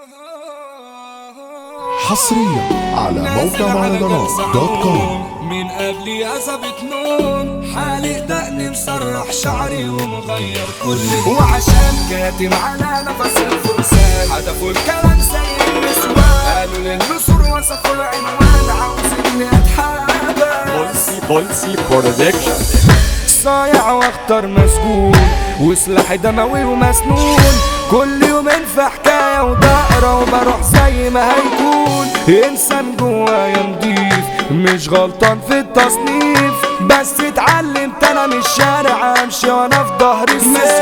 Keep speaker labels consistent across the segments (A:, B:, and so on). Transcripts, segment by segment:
A: حصريا على موقع مهرجانات دوت كوم
B: من قبلي ظابط نون حالق دقني مسرح شعري ومغير كل وعشان كاتم على نفس الفرسان هدفوا الكلام زي النسوان قالوا للنصر وصفوا العنوان عاوزيني اتحابب
C: بولسي بولسي برودكشن
B: صايع واختار مسجون وسلاحي دموي ومسنون كل يومين في حكاية ودقرة وبروح زي ما هيكون انسان جوايا نضيف مش غلطان في التصنيف بس اتعلمت انا من الشارع امشي وانا في ظهري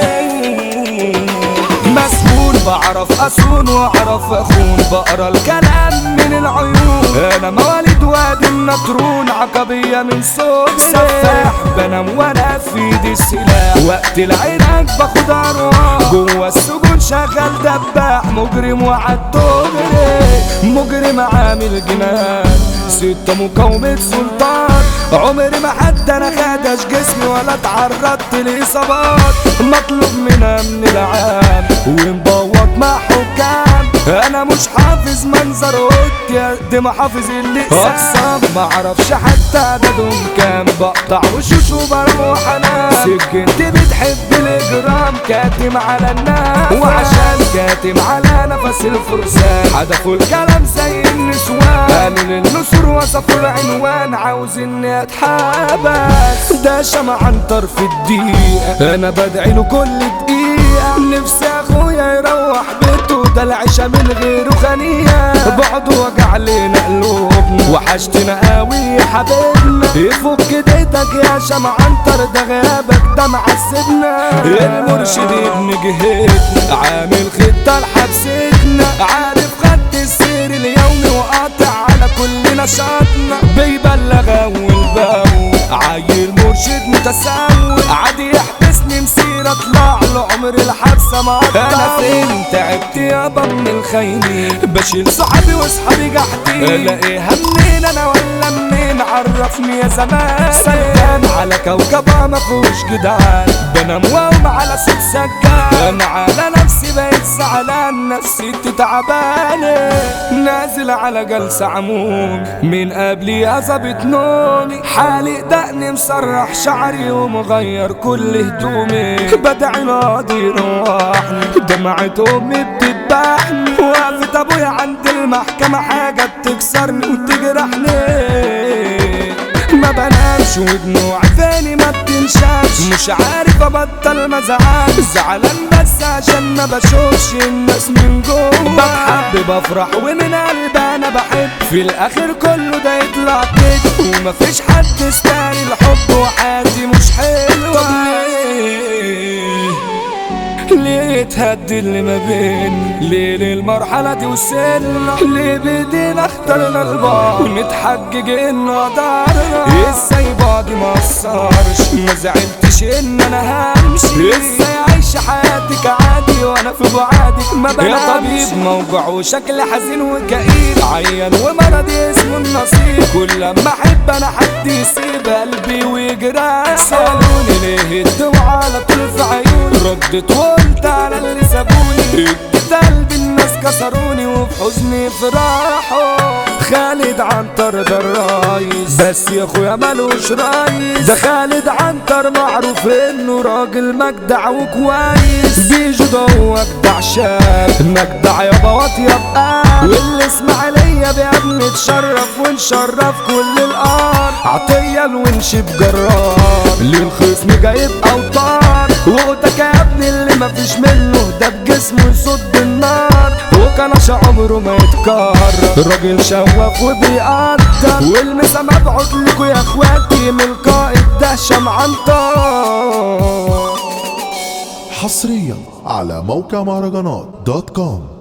B: مسكون مسؤول بعرف اسون واعرف اخون بقرا الكلام من العيون انا مواليد وادي النطرون عقبية من صوت سفاح بنام وانا في ايدي السلاح وقت العراق باخد ارواح جوا السجون شغال دباح مجرم وعد دغري مجرم عامل جنان ستة مقاومة سلطان عمري ما حد انا خدش جسمي ولا اتعرضت لاصابات مطلوب منها من العام ومبوط مع حكام انا مش حافظ منظر اوضتي قد ما حافظ اللي اقسم ما اعرفش حتى عددهم كام بقطع وشوش وبروح انام سكنتي بتحب الاجرام كاتم على الناس وعشان كاتم على نفس الفرسان هدفوا الكلام زي النسوان قالوا للنصر وصفوا العنوان عاوزيني اتحبس ده شمع عن طرف الدقيقة انا بدعي له كل دقيقة نفسي اخويا يروح بيته ده العشا من غيره خنية بعد وجع لنا قلوبنا وحشتنا قوي يا حبيبنا يفك ايدك يا شمع عنتر ده غيابك ده معذبنا المرشد ابن جهتنا عامل خطة لحبستنا عارف خط السير اليومي وقاطع على كل نشاطنا بيبلغ اول باول عيل مرشد متسول عادي يحبسني مسير اطلع له عمر الحبسه ما انا فين تعبت يابا من الخاينين بشيل صحابي واصحابي جحدين الاقيها منين انا ولا منين عرفني يا زمان سجان على كوكبها ما فيهوش جدعان بنام واقوم على صوت سجان انا على نفسي بقيت زعلان نفسيتي تعبانه نازل على جلسه عموم من قبلي يا ظابط نومي حالق دقني مسرح شعري ومغير كل هدومي بدعي ناضي يروحني دمعة امي بتذبحني وقفت ابويا عند المحكمة حاجة بتكسرني وتجرحني ما بنامش ودموع عيني ما بتنشافش مش عارف ابطل مزعل زعلان بس عشان ما بشوفش الناس من جوه بحب بفرح ومن قلبي انا بحب في الاخر كله ده يطلع كده ومفيش حد يستاهل الحب وحياتي مش حلوه طب ليه ليه تهدي اللي ما بين ليه للمرحلة دي وصلنا ليه بدينا اخترنا البعض ونتحجج انه قدرنا ازاي بعضي ما قصرش ما زعلتش ان انا همشي ازاي عايشة حياتك عادي وانا في بعادك ما بنامش يا طبيب موجوع وشكل حزين وكئيب عيان ومرضي اسمه النصيب كل ما احب انا حد يسيب قلبي ويجرح سالوني ليه الدموع على طول في عيوني ردت وقلت على اللي سابوني اديت قلبي الناس كسروني وفي حزني فرحوا خالد عنتر ده الرايس بس يا اخويا ملوش رايس ده خالد عنتر معروف انه راجل مجدع وكويس بيجو ده هو اجدع شاب مجدع يابا واطيب قلب واللي اسماعيليه بيا نتشرف ونشرف كل الارض عطيه الونش بجرار للخصم جايب اوطار وقتك يا ابني اللي مفيش منه ده بجسمه يصد النار وكانش عمره ما يتكرر راجل شواف وبيقدر والمسا مبعوت لكوا يا اخواتي من القائد ده شمعنطار
A: حصريا على موقع مهرجانات دوت كوم